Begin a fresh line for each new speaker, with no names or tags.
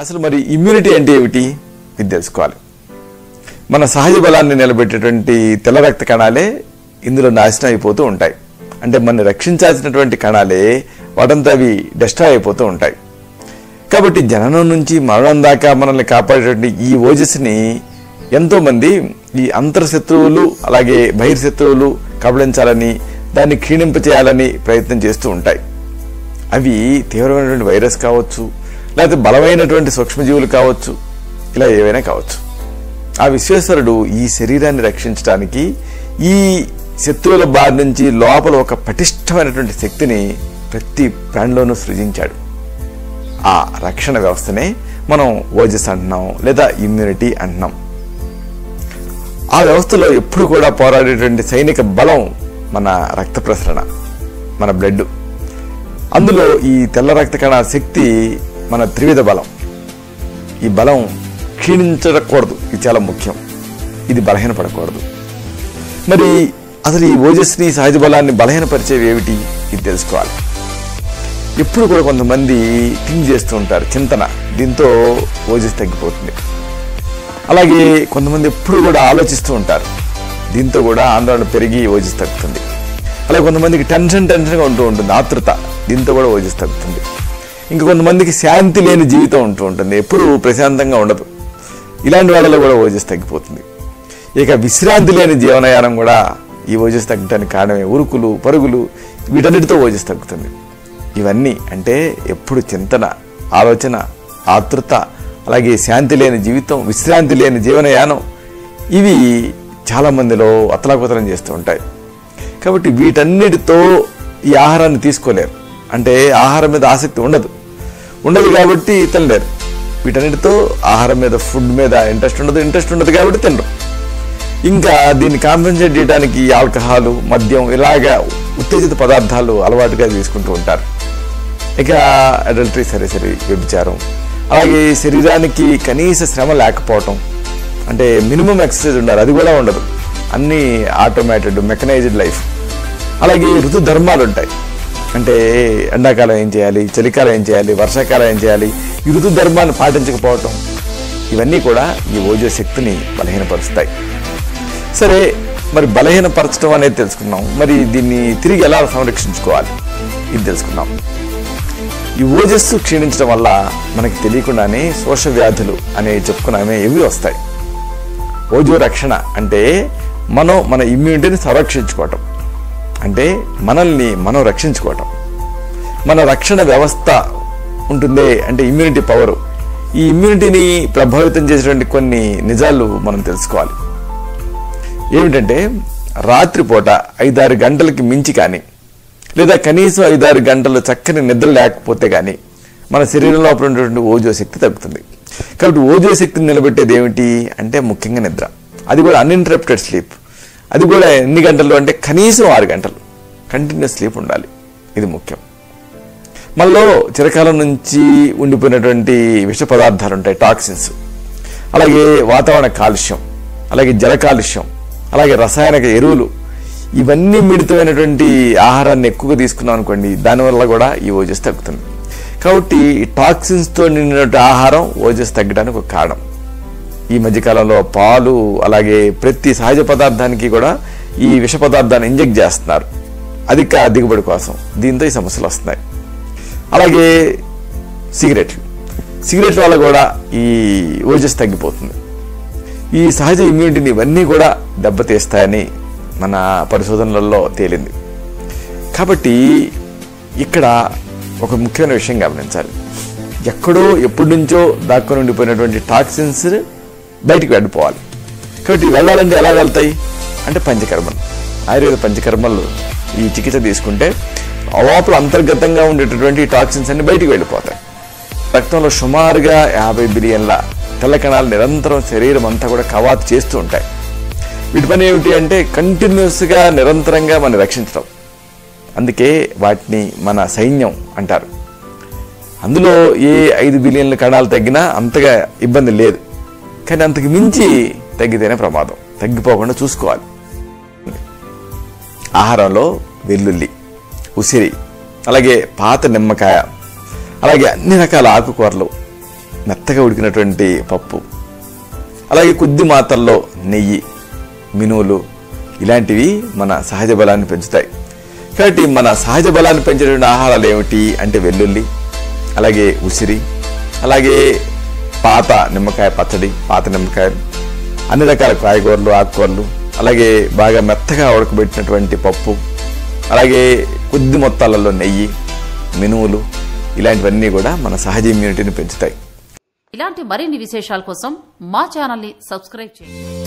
అసలు మరి ఇమ్యూనిటీ అంటే ఏమిటి ఇది తెలుసుకోవాలి మన సహజ బలాన్ని నిలబెట్టేటువంటి తెల్ల రక్త కణాలే ఇందులో నాశనం అయిపోతూ ఉంటాయి అంటే మనని రక్షించాల్సినటువంటి కణాలే వాటంతా అవి డెస్ట్రాయ్ అయిపోతూ ఉంటాయి కాబట్టి జననం నుంచి మరణం దాకా మనల్ని కాపాడేటువంటి ఈ ఓజస్సుని ఎంతో మంది ఈ అంతర్శత్రువులు అలాగే బహిర్శత్రువులు కబళించాలని దాన్ని క్షీణింప చేయాలని ప్రయత్నం చేస్తూ ఉంటాయి అవి తీవ్రమైనటువంటి వైరస్ కావచ్చు లేకపోతే బలమైనటువంటి సూక్ష్మజీవులు కావచ్చు ఇలా ఏవైనా కావచ్చు ఆ విశ్వేశ్వరుడు ఈ శరీరాన్ని రక్షించడానికి ఈ శత్రువుల బారి నుంచి లోపల ఒక పటిష్టమైనటువంటి శక్తిని ప్రతి ప్రాణిలోనూ సృజించాడు ఆ రక్షణ వ్యవస్థనే మనం ఓజస్ అంటున్నాం లేదా ఇమ్యూనిటీ అంటున్నాం ఆ వ్యవస్థలో ఎప్పుడు కూడా పోరాడేటువంటి సైనిక బలం మన రక్త ప్రసరణ మన బ్లడ్ అందులో ఈ తెల్ల రక్త కణ శక్తి మన త్రివిధ బలం ఈ బలం క్షీణించకూడదు ఇది చాలా ముఖ్యం ఇది బలహీనపడకూడదు మరి అసలు ఈ ఓజస్ని సహజ బలాన్ని బలహీనపరిచేవి ఏమిటి ఇది తెలుసుకోవాలి ఎప్పుడు కూడా కొంతమంది థింక్ చేస్తూ ఉంటారు చింతన దీంతో ఓజస్ తగ్గిపోతుంది అలాగే కొంతమంది ఎప్పుడు కూడా ఆలోచిస్తూ ఉంటారు దీంతో కూడా ఆందోళన పెరిగి ఓజస్ తగ్గుతుంది అలాగే కొంతమందికి టెన్షన్ టెన్షన్గా ఉంటూ ఉంటుంది ఆతృత దీంతో కూడా ఓజస్ తగ్గుతుంది ఇంకా కొంతమందికి శాంతి లేని జీవితం ఉంటూ ఉంటుంది ఎప్పుడు ప్రశాంతంగా ఉండదు ఇలాంటి వాళ్ళలో కూడా ఓజస్ తగ్గిపోతుంది ఇక విశ్రాంతి లేని జీవనయానం కూడా ఈ ఓజస్ తగ్గడానికి కారణమే ఉరుకులు పరుగులు వీటన్నిటితో ఓజస్ తగ్గుతుంది ఇవన్నీ అంటే ఎప్పుడు చింతన ఆలోచన ఆతృత అలాగే శాంతి లేని జీవితం విశ్రాంతి లేని జీవనయానం ఇవి చాలా మందిలో అతలాకుతలం చేస్తూ ఉంటాయి కాబట్టి వీటన్నిటితో ఈ ఆహారాన్ని తీసుకోలేరు అంటే ఆహారం మీద ఆసక్తి ఉండదు ఉండదు కాబట్టి తినలేరు వీటన్నిటితో ఆహారం మీద ఫుడ్ మీద ఇంట్రెస్ట్ ఉండదు ఇంట్రెస్ట్ ఉండదు కాబట్టి తినరు ఇంకా దీన్ని కాంపెన్సేట్ చేయడానికి ఆల్కహాల్ మద్యం ఇలాగా ఉత్తేజిత పదార్థాలు అలవాటుగా తీసుకుంటూ ఉంటారు ఇక అడల్టరీ సరే సరే వ్యభిచారం అలాగే శరీరానికి కనీస శ్రమ లేకపోవటం అంటే మినిమం ఎక్సర్సైజ్ ఉండాలి అది కూడా ఉండదు అన్నీ ఆటోమేటెడ్ మెకనైజ్డ్ లైఫ్ అలాగే ఋతు ధర్మాలు ఉంటాయి అంటే ఎండాకాలం ఏం చేయాలి చలికాలం ఏం చేయాలి వర్షాకాలం ఏం చేయాలి ఈ ఋతు ధర్మాన్ని పాటించకపోవటం ఇవన్నీ కూడా ఈ ఓజో శక్తిని బలహీనపరుస్తాయి సరే మరి బలహీనపరచడం అనేది తెలుసుకున్నాం మరి దీన్ని తిరిగి ఎలా సంరక్షించుకోవాలి ఇది తెలుసుకున్నాం ఈ ఓజస్సు క్షీణించడం వల్ల మనకి తెలియకుండానే శోష వ్యాధులు అనేవి చెప్పుకున్నామే ఇవి వస్తాయి ఓజో రక్షణ అంటే మనం మన ఇమ్యూనిటీని సంరక్షించుకోవటం అంటే మనల్ని మనం రక్షించుకోవటం మన రక్షణ వ్యవస్థ ఉంటుందే అంటే ఇమ్యూనిటీ పవర్ ఈ ఇమ్యూనిటీని ప్రభావితం చేసేటువంటి కొన్ని నిజాలు మనం తెలుసుకోవాలి ఏమిటంటే రాత్రిపూట ఐదారు గంటలకి మించి కానీ లేదా కనీసం ఐదారు గంటలు చక్కని నిద్ర లేకపోతే కానీ మన శరీరంలో లోపల ఉన్నటువంటి ఓజో శక్తి తగ్గుతుంది కాబట్టి ఓజో శక్తిని నిలబెట్టేది ఏమిటి అంటే ముఖ్యంగా నిద్ర అది కూడా అన్ఇంటరప్టెడ్ స్లీప్ అది కూడా ఎన్ని గంటలు అంటే కనీసం ఆరు గంటలు కంటిన్యూస్ స్లీప్ ఉండాలి ఇది ముఖ్యం మనలో చిరకాలం నుంచి ఉండిపోయినటువంటి విష పదార్థాలు ఉంటాయి టాక్సిన్స్ అలాగే వాతావరణ కాలుష్యం అలాగే జల కాలుష్యం అలాగే రసాయనిక ఎరువులు ఇవన్నీ మిళితమైనటువంటి ఆహారాన్ని ఎక్కువగా తీసుకున్నాం అనుకోండి దానివల్ల కూడా ఈ ఓజస్ తగ్గుతుంది కాబట్టి ఈ టాక్సిన్స్తో నిండినటువంటి ఆహారం ఓజస్ తగ్గడానికి ఒక కారణం ఈ మధ్యకాలంలో పాలు అలాగే ప్రతి సహజ పదార్థానికి కూడా ఈ విష పదార్థాన్ని ఇంజెక్ట్ చేస్తున్నారు అధిక దిగుబడి కోసం దీంతో ఈ సమస్యలు వస్తున్నాయి అలాగే సిగరెట్లు సిగరెట్ వల్ల కూడా ఈ ఓజస్ తగ్గిపోతుంది ఈ సహజ ఇమ్యూనిటీని ఇవన్నీ కూడా దెబ్బతీస్తాయని మన పరిశోధనలలో తేలింది కాబట్టి ఇక్కడ ఒక ముఖ్యమైన విషయం గమనించాలి ఎక్కడో ఎప్పటి నుంచో దాక్కుని ఉండిపోయినటువంటి టాక్సిన్స్ బయటికి వెళ్ళిపోవాలి కాబట్టి వెళ్ళాలంటే ఎలా వెళ్తాయి అంటే పంచకర్మలు ఆయుర్వేద పంచకర్మలు ఈ చికిత్స తీసుకుంటే లోపల అంతర్గతంగా ఉండేటటువంటి టాక్సిన్స్ అన్ని బయటికి వెళ్ళిపోతాయి రక్తంలో సుమారుగా యాభై బిలియన్ల తెల్ల కణాలు నిరంతరం శరీరం అంతా కూడా కవాతు చేస్తూ ఉంటాయి వీటి పని ఏమిటి అంటే కంటిన్యూస్గా నిరంతరంగా మనం రక్షించడం అందుకే వాటిని మన సైన్యం అంటారు అందులో ఏ ఐదు బిలియన్ల కణాలు తగ్గినా అంతగా ఇబ్బంది లేదు కానీ అంతకు మించి తగ్గితేనే ప్రమాదం తగ్గిపోకుండా చూసుకోవాలి ఆహారంలో వెల్లుల్లి ఉసిరి అలాగే పాత నిమ్మకాయ అలాగే అన్ని రకాల ఆకుకూరలు మెత్తగా ఉడికినటువంటి పప్పు అలాగే కొద్ది మాత్రల్లో నెయ్యి మినువులు ఇలాంటివి మన సహజ బలాన్ని పెంచుతాయి కాబట్టి మన సహజ బలాన్ని పెంచేటువంటి ఆహారాలు ఏమిటి అంటే వెల్లుల్లి అలాగే ఉసిరి అలాగే పాత నిమ్మకాయ పచ్చడి పాత నిమ్మకాయలు అన్ని రకాల కాయగూరలు ఆకుకూరలు అలాగే బాగా మెత్తగా ఉడకబెట్టినటువంటి పప్పు అలాగే కొద్ది మొత్తాలలో నెయ్యి మినువులు ఇలాంటివన్నీ కూడా మన సహజ ఇమ్యూనిటీని పెంచుతాయి
ఇలాంటి మరిన్ని విశేషాల కోసం మా ఛానల్ని సబ్స్క్రైబ్ చేయండి